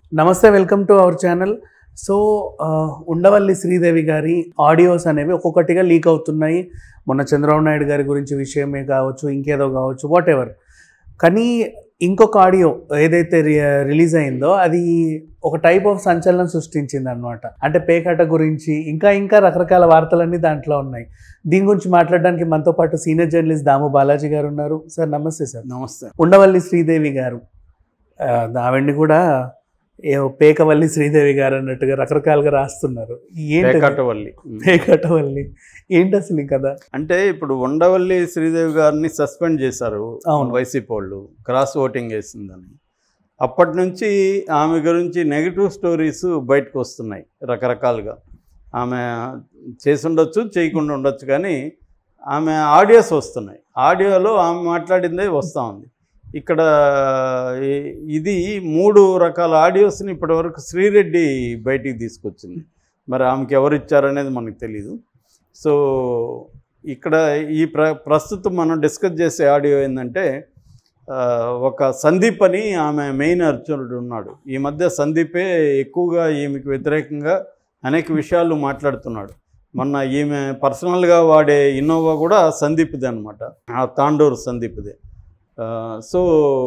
నమస్తే welcome to our channel so uh, Undavalli Sridevi గారి audios అనేవి ఒక్కొక్కటిగా లీక్ అవుతున్నాయి మొన్న చంద్రబాబు నాయుడు గారి గురించి విషయమే కావచ్చు ఇంకేదో కావచ్చు వాట్ ఎవర్ కానీ ఇంకొక ఆడియో ఏదైతే రి- రిలీజ్ అయిందో అది ఒక టైప్ ఆఫ్ సంచలనం సృష్టించింది అనమాట అంటే పేకాట గురించి ఇంకా ఇంకా రకరకాల వార్తలన్నీ దాంట్లో ఉన్నాయి దీని గురించి మాట్లాడడానికి మనతో పాటు సీనియర్ జర్నలిస్ట్ దాము బాలాజీ గారు ఉన్నారు సార్ నమస్తే సార్ నమస్తే ఉండవల్లి శ్రీదేవి గారు ఆ, ఆవిడ్ని కూడా ఏ పేకవల్లి శ్రీదేవి గారు అన్నట్టుగా రకరకాలుగా రాస్తున్నారు ఏంటి పేకాటవల్లి పేకటవల్లి ఏంటి అసలు ఈ కథ అంటే ఇప్పుడు ఉండవల్లి శ్రీదేవి గారిని సస్పెండ్ చేశారు అవును. వైసీపీ వాళ్ళు క్రాస్ ఓటింగ్ వేసిందని అప్పటి నుంచి ఆమె గురించి నెగిటివ్ స్టోరీస్ బయటకు వస్తున్నాయి రకరకాలుగా ఆమె చేసి ఉండొచ్చు చేయకుండా ఉండొచ్చు కానీ ఆమె ఆడియోస్ వస్తున్నాయి ఆడియోలో ఆమె మాట్లాడిందే వస్తూ ఉంది ఇక్కడ ఈ- ఇది మూడు రకాల ఆడియోస్ని ఇప్పటివరకు శ్రీరెడ్డి బయటికి తీసుకొచ్చింది మరి ఆమెకి ఎవరు ఇచ్చారనేది మనకు తెలియదు సో ఇక్కడ ఈ ప్ర ప్రస్తుతం మనం డిస్కస్ చేసే ఆడియో ఏంటంటే ఆ, ఒక సందీప్ అని ఆమె మెయిన్ అర్జునుడు ఉన్నాడు ఈ మధ్య సందీపే ఎక్కువగా ఈమెకి వ్యతిరేకంగా అనేక విషయాలు మాట్లాడుతున్నాడు మొన్న ఈమె పర్సనల్గా వాడే ఇన్నోవా కూడా సందీప్దే అనమాట ఆ తాండూరు సందీప్దే ఆ, సో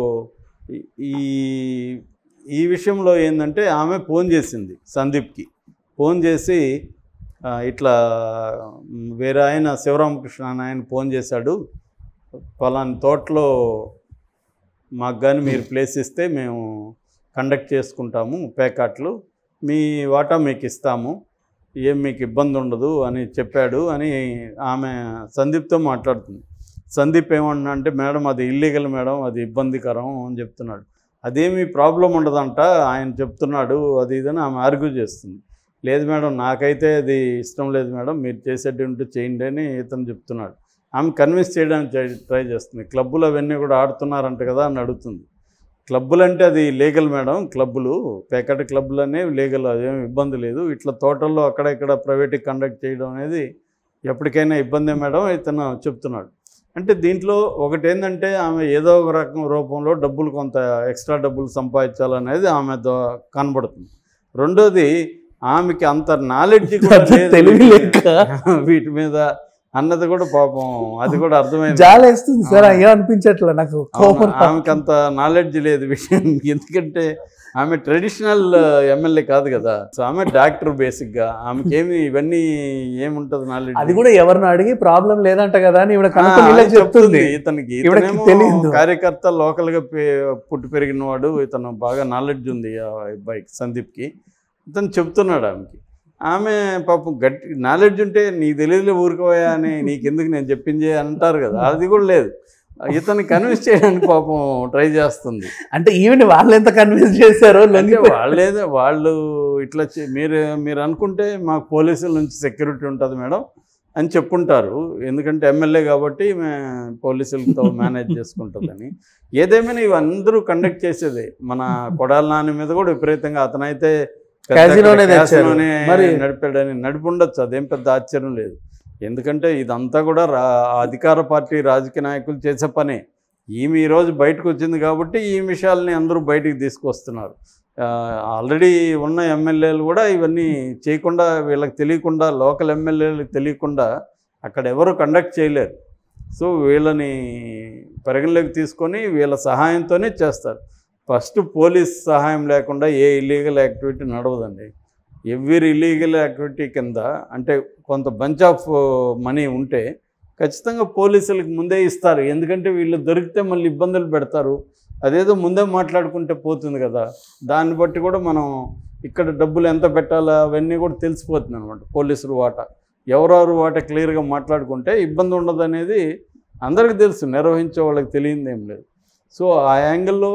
ఈ ఈ విషయంలో ఏంటంటే ఆమె ఫోన్ చేసింది సందీప్కి ఫోన్ చేసి ఆ, ఇట్లా మ్, వేరే ఆయన శివరామకృష్ణ అని ఆయన ఫోన్ చేశాడు పలాని తోటలో మాకు కానీ మీరు ప్లేస్ ఇస్తే మేము కండక్ట్ చేసుకుంటాము పేకాట్లు మీ వాటా మీకు ఇస్తాము ఏం మీకు ఇబ్బంది ఉండదు అని చెప్పాడు అని ఆమె సందీప్తో మాట్లాడుతుంది సందీప్ ఏమన్నా అంటే మేడం అది ఇల్లీగల్ మేడం అది ఇబ్బందికరం అని చెప్తున్నాడు అదేమీ ప్రాబ్లం ఉండదంట ఆయన చెప్తున్నాడు అది ఇదని ఆమె ఆర్గ్యూ చేస్తుంది లేదు మేడం నాకైతే అది ఇష్టం లేదు మేడం మీరు చేసేటి ఉంటే చేయండి అని ఇతను చెప్తున్నాడు ఆమె కన్విన్స్ చేయడానికి ట్రై- ట్రై చేస్తుంది క్లబ్బులు అవన్నీ కూడా ఆడుతున్నారంట కదా అని అడుగుతుంది క్లబ్బులు అంటే అది లీగల్ మేడం క్లబ్బులు పేకట క్లబ్బులు అనేవి లీగల్ అదేం ఇబ్బంది లేదు ఇట్లా తోటల్లో అక్కడ ఇక్కడ ప్రైవేట్గా కండక్ట్ చేయడం అనేది ఎప్పటికైనా ఇబ్బందే మేడం ఇతను చెప్తున్నాడు అంటే దీంట్లో ఒకటి ఏంటంటే ఆమె ఏదో ఒక రకం రూపంలో డబ్బులు కొంత ఎక్స్ట్రా డబ్బులు సంపాదించాలనేది ఆమె దో- కనబడుతుంది రెండోది ఆమెకి అంత నాలెడ్జ్ కూడా లేదు తెలివి లేక వీటి మీద అన్నది కూడా పాపం అది కూడా అర్థమైంది జాలేస్తుంది సార్ అయ్యో అనిపించట్లే నాకు కోపం అవును, ఆమెకి అంత నాలెడ్జ్ లేదు విషయం ఎందుకంటే ఆమె ట్రెడిషనల్ ఎమ్మెల్యే కాదు కదా సో ఆమె డాక్టర్ బేసిక్గా ఆమెకి ఏమి ఇవన్నీ ఏముంటది నాలెడ్జ్ అది కూడా ఎవరిని అడిగి ప్రాబ్లం లేదంట కదా అని ఇవిడ కనుక్కొని ఇలా చెప్తుంది ఇతనికి ఈవిడకి ఇతనేమో తెలీదు. కార్యకర్త లోకల్ గా పే- పుట్టి పెరిగిన వాడు ఇతను బాగా నాలెడ్జ్ ఉంది ఆ అబ్బాయికి సందీప్కి ఇతను చెప్తున్నాడు ఆమెకి ఆమె పాపం గట్టి నాలెడ్జ్ ఉంటే నీకు తెలియదులే ఊరుకోయా అని నీకెందుకు నేను చెప్పింది అంటారు కదా అది కూడా లేదు ఇతన్ని కన్విన్స్ చేయడానికి పాపం ట్రై చేస్తుంది అంటే ఈవెన్ వాళ్ళు ఎంత కన్విన్స్ చేశారో అంటే లొంగిపోయి- వాళ్ళేదో వాళ్ళు ఇట్లా చే- మీరు మీరు అనుకుంటే మాకు పోలీసుల నుంచి సెక్యూరిటీ ఉంటుంది మేడం అని చెప్పుంటారు ఎందుకంటే ఎమ్మెల్యే కాబట్టి మే పోలీసులతో మేనేజ్ చేసుకుంటుందని ఏదేమైనా ఇవి అందరూ కండక్ట్ చేసేదే మన కొడాల నాని మీద కూడా విపరీతంగా అతనైతే పెద్ద క్యాసినోనే తెచ్చారు. క్యాసినోనే మరి- నడిపాడని నడిపి ఉండొచ్చు అదేం పెద్ద ఆశ్చర్యం లేదు ఎందుకంటే ఇదంతా కూడా రా అధికార పార్టీ రాజకీయ నాయకులు చేసే పనే ఈమె ఈరోజు బయటకు వచ్చింది కాబట్టి ఈ విషయాల్ని అందరూ బయటికి తీసుకొస్తున్నారు ఆల్రెడీ ఉన్న ఎమ్మెల్యేలు కూడా ఇవన్నీ చేయకుండా వీళ్ళకి తెలియకుండా లోకల్ ఎమ్మెల్యేలకు తెలియకుండా అక్కడ ఎవరు కండక్ట్ చేయలేరు సో వీళ్ళని పరిగణలోకి తీసుకొని వీళ్ళ సహాయంతోనే చేస్తారు ఫస్ట్ పోలీస్ సహాయం లేకుండా ఏ ఇల్లీగల్ యాక్టివిటీ నడవదండి ఎవ్రీ ఇల్లీగల్ యాక్టివిటీ కింద అంటే కొంత బంచ్ ఆఫ్ మనీ ఉంటే ఖచ్చితంగా పోలీసులకు ముందే ఇస్తారు ఎందుకంటే వీళ్ళు దొరికితే మళ్ళీ ఇబ్బందులు పెడతారు అదేదో ముందే మాట్లాడుకుంటే పోతుంది కదా దాన్ని బట్టి కూడా మనం ఇక్కడ డబ్బులు ఎంత పెట్టాలా అవన్నీ కూడా తెలిసిపోతుంది అనమాట పోలీసులు వాటా ఎవరెవరు వాటా క్లియర్గా మాట్లాడుకుంటే ఇబ్బంది ఉండదు అనేది అందరికీ తెలుసు నిర్వహించే వాళ్ళకి తెలియంది ఏం లేదు సో ఆ యాంగిల్లో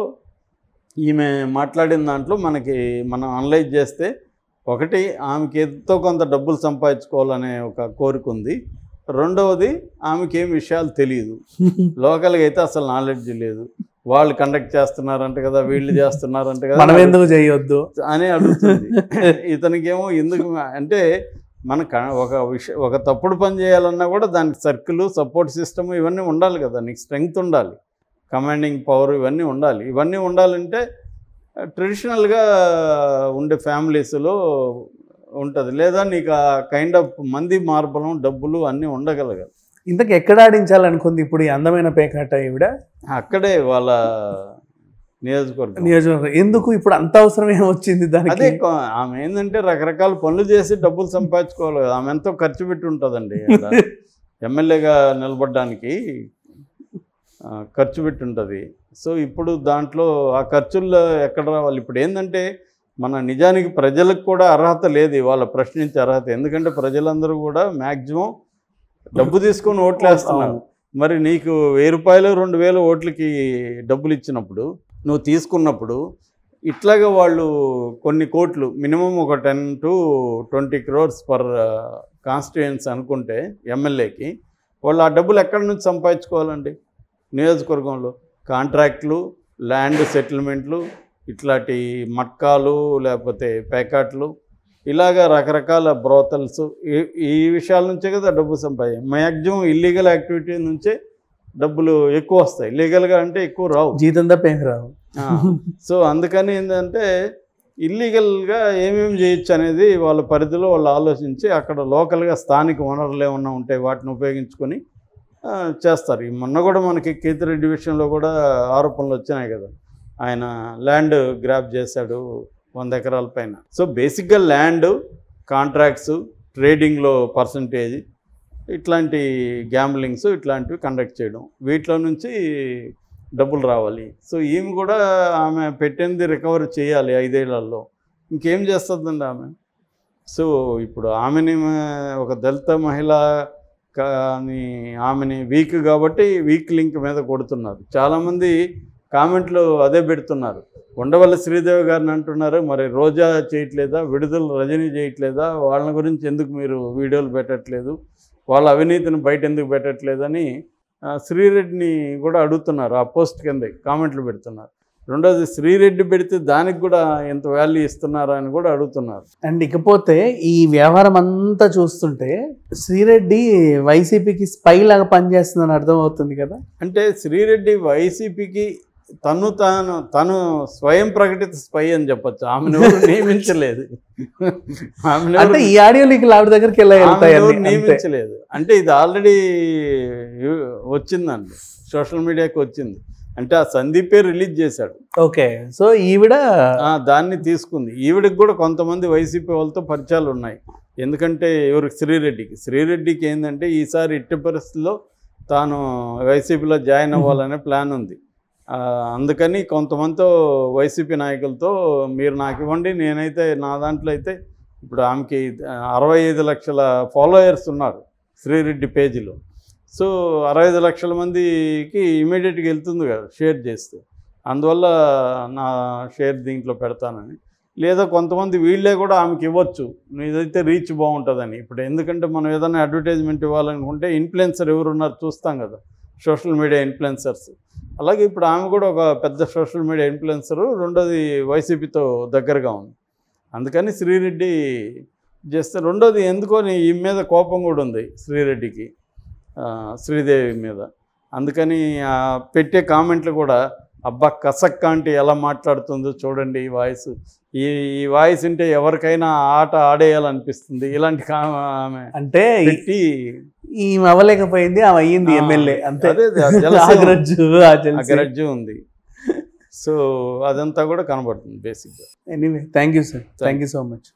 ఈమె మాట్లాడిన దాంట్లో మనకి మనం అనలైజ్ చేస్తే ఒకటి ఆమెకి ఎంతో కొంత డబ్బులు సంపాదించుకోవాలనే ఒక కోరిక ఉంది రెండవది ఆమెకి ఏం విషయాలు తెలియదు లోకల్గా అయితే అసలు నాలెడ్జ్ లేదు వాళ్ళు కండక్ట్ చేస్తున్నారంట కదా వీళ్ళు చేస్తున్నారంట కదా మనం ఎందుకు చేయొద్దు అని అడుగుతుంది ఇతనికేమో ఎందుకు అంటే మన క- ఒక విషయం ఒక తప్పుడు పని చేయాలన్నా కూడా దానికి సర్కిల్ సపోర్ట్ సిస్టమ్ ఇవన్నీ ఉండాలి కదా నీకు స్ట్రెంగ్త్ ఉండాలి కమాండింగ్ పవర్ ఇవన్నీ ఉండాలి ఇవన్నీ ఉండాలంటే ట్రెడిషనల్గా ఉండే ఫ్యామిలీస్లో ఉంటుంది లేదా నీకు ఆ కైండ్ ఆఫ్ మంది మార్బలం డబ్బులు అన్నీ ఉండగలగాలి ఇంతకు ఎక్కడ ఆడించాలనుకుంది ఇప్పుడు ఈ అందమైన పేకాట ఈవిడ అక్కడే వాళ్ళ నియోజకవర్గం నియోజకవర్గం ఎందుకు ఇప్పుడు అంత అవసరం ఏం వచ్చింది అదే దానికి కొ- ఆమె ఏంటంటే రకరకాల పనులు చేసి డబ్బులు సంపాదించుకోవాలి కదా ఆమె ఎంతో ఖర్చు పెట్టి ఉంటుందండి అక్కడ. ఎమ్మెల్యేగా నిలబడడానికి ఆ, ఖర్చు పెట్టి ఉంటుంది సో ఇప్పుడు దాంట్లో ఆ ఖర్చుల్లో ఎక్కడ రావాలి ఇప్పుడు ఏంటంటే మన నిజానికి ప్రజలకు కూడా అర్హత లేదు ఇవాళ ప్రశ్నించే అర్హత ఎందుకంటే ప్రజలందరూ కూడా మ్యాక్సిమం డబ్బు తీసుకొని ఓట్లు వేస్తున్నారు మరి నీకు వెయ్యి రూపాయలు రెండు వేలు ఓట్లకి డబ్బులు ఇచ్చినప్పుడు నువ్వు తీసుకున్నప్పుడు ఇట్లాగా వాళ్ళు కొన్ని కోట్లు మినిమం ఒక ten to twenty crores per constituency అనుకుంటే ఎమ్మెల్యేకి వాళ్ళు ఆ డబ్బులు ఎక్కడి నుంచి సంపాదించుకోవాలండి నియోజకవర్గంలో కాంట్రాక్ట్లు ల్యాండ్ సెటిల్మెంట్లు ఇట్లాంటి మట్కాలు లేకపోతే పేకాట్లు ఇలాగా రకరకాల బ్రోతల్స్ ఈ ఈ విషయాల నుంచే కదా డబ్బు సంపాది మ్యాక్సిమం ఇల్లీగల్ యాక్టివిటీ నుంచే డబ్బులు ఎక్కువ వస్తాయి లీగల్గా అంటే ఎక్కువ రావు జీతం తప్ప ఏం రావు ఆ, సో అందుకని ఏంటంటే ఇల్లీగల్గా ఏమేమి చేయొచ్చు అనేది వాళ్ళ పరిధిలో వాళ్ళు ఆలోచించి అక్కడ లోకల్గా స్థానిక వనరులు ఏమన్నా ఉంటే వాటిని ఉపయోగించుకొని ఆ, చేస్తారు ఈ మొన్న కూడా మనకి కేతిరెడ్డి విషయంలో కూడా ఆరోపణలు వచ్చినాయి కదా ఆయన ల్యాండ్ గ్రాప్ చేశాడు వంద ఎకరాల పైన సో బేసిక్గా ల్యాండ్ కాంట్రాక్ట్స్ ట్రేడింగ్లో పర్సంటేజ్ ఇట్లాంటి గ్యాంబ్లింగ్స్ ఇట్లాంటివి కండక్ట్ చేయడం వీటిలో నుంచి డబ్బులు రావాలి సో ఈమె కూడా ఆమె పెట్టింది రికవర్ చేయాలి ఐదేళ్లలో ఇంకేం చేస్తుందండి ఆమె సో ఇప్పుడు ఆమెని మ- ఒక దళిత మహిళ కానీ ఆమెని వీక్ కాబట్టి వీక్ లింక్ మీద కొడుతున్నారు చాలామంది కామెంట్లు అదే పెడుతున్నారు ఉండవల్లి శ్రీదేవి గారిని అంటున్నారు మరి రోజా చేయట్లేదా విడుదల రజనీ చేయట్లేదా వాళ్ళ గురించి ఎందుకు మీరు వీడియోలు పెట్టట్లేదు వాళ్ళ అవినీతిని బయట ఎందుకు పెట్టట్లేదని ఆ, శ్రీరెడ్డిని కూడా అడుగుతున్నారు ఆ పోస్ట్ కింద కామెంట్లు పెడుతున్నారు రెండోది శ్రీరెడ్డి పెడితే దానికి కూడా ఎంత వాల్యూ ఇస్తున్నారా అని కూడా అడుగుతున్నారు అండ్ ఇకపోతే ఈ వ్యవహారం అంతా చూస్తుంటే శ్రీరెడ్డి వైసీపీకి స్పై లాగా పనిచేస్తుందని అర్థం అవుతుంది కదా అంటే శ్రీరెడ్డి వైసీపీకి తను తాను తను స్వయం ప్రకటిత స్పై అని చెప్పొచ్చు ఆమెను ఎవరు నియమించలేదు ఆమెను అంటే ఎవరు- ఈ ఆడియో లీక్ ఆవిడ దగ్గరికి ఎలా వెళ్తాయి ఆమెను ఎవరు అన్ని? అంతే. నియమించలేదు అంటే ఇది ఆల్రెడీ వచ్చిందండి సోషల్ మీడియాకి వచ్చింది అంటే ఆ సందీపే రిలీజ్ చేశాడు ఓకే సో ఈవిడ ఆ, దాన్ని తీసుకుంది ఈవిడికి కూడా కొంతమంది వైసీపీ వాళ్ళతో పరిచయాలు ఉన్నాయి ఎందుకంటే ఎవరికి శ్రీరెడ్డికి శ్రీరెడ్డికి ఏంటంటే ఈసారి ఇట్టి పరిస్థితుల్లో తాను వైసీపీలో జాయిన్ అవ్వాలనే ప్లాన్ ఉంది ఆ, అందుకని కొంతమందితో వైసీపీ నాయకులతో మీరు నాకు ఇవ్వండి నేనైతే నా దాంట్లో అయితే ఇప్పుడు ఆమెకి అరవై ఐదు లక్షల ఫాలోయర్స్ ఉన్నారు శ్రీరెడ్డి పేజీలో సో అరవై ఐదు లక్షల మందికి ఇమీడియట్గా వెళ్తుంది కదా షేర్ చేస్తే అందువల్ల నా షేర్ దీంట్లో పెడతానని లేదా కొంతమంది వీళ్ళే కూడా ఆమెకి ఇవ్వచ్చు ఇదైతే రీచ్ బాగుంటుందని ఇప్పుడు ఎందుకంటే మనం ఏదైనా అడ్వర్టైజ్మెంట్ ఇవ్వాలనుకుంటే ఇన్ఫ్లుయెన్సర్ ఎవరు ఉన్నారు చూస్తాం కదా సోషల్ మీడియా ఇన్ఫ్లుయెన్సర్స్ అలాగే ఇప్పుడు ఆమె కూడా ఒక పెద్ద సోషల్ మీడియా ఇన్ఫ్లుయెన్సరు రెండోది వైసీపీతో దగ్గరగా ఉంది అందుకని శ్రీరెడ్డి చేస్తే రెండోది ఎందుకని ఈ మీద కోపం కూడా ఉంది శ్రీరెడ్డికి ఆ, శ్రీదేవి మీద అందుకని ఆ, పెట్టే కామెంట్లు కూడా అబ్బా కసక్క అంటే ఎలా మాట్లాడుతుందో చూడండి ఈ వాయిస్ ఈ ఈ వాయిస్ ఉంటే ఎవరికైనా ఆట ఆడేయాలనిపిస్తుంది ఇలాంటి కా ఆమె అంటే ఈ- పెట్టి ఈమె అవ్వలేకపోయింది ఆమె అయ్యింది ఆ, ఎమ్మెల్యే అంతే అదే అదే, ఆ jealousy ఆ ఉంది. గ్రడ్జు, ఆ ఆ jealousy. గ్రడ్జ్ ఉంది సో అదంతా కూడా కనబడుతుంది బేసిక్గా anyway thank you sir thank you so much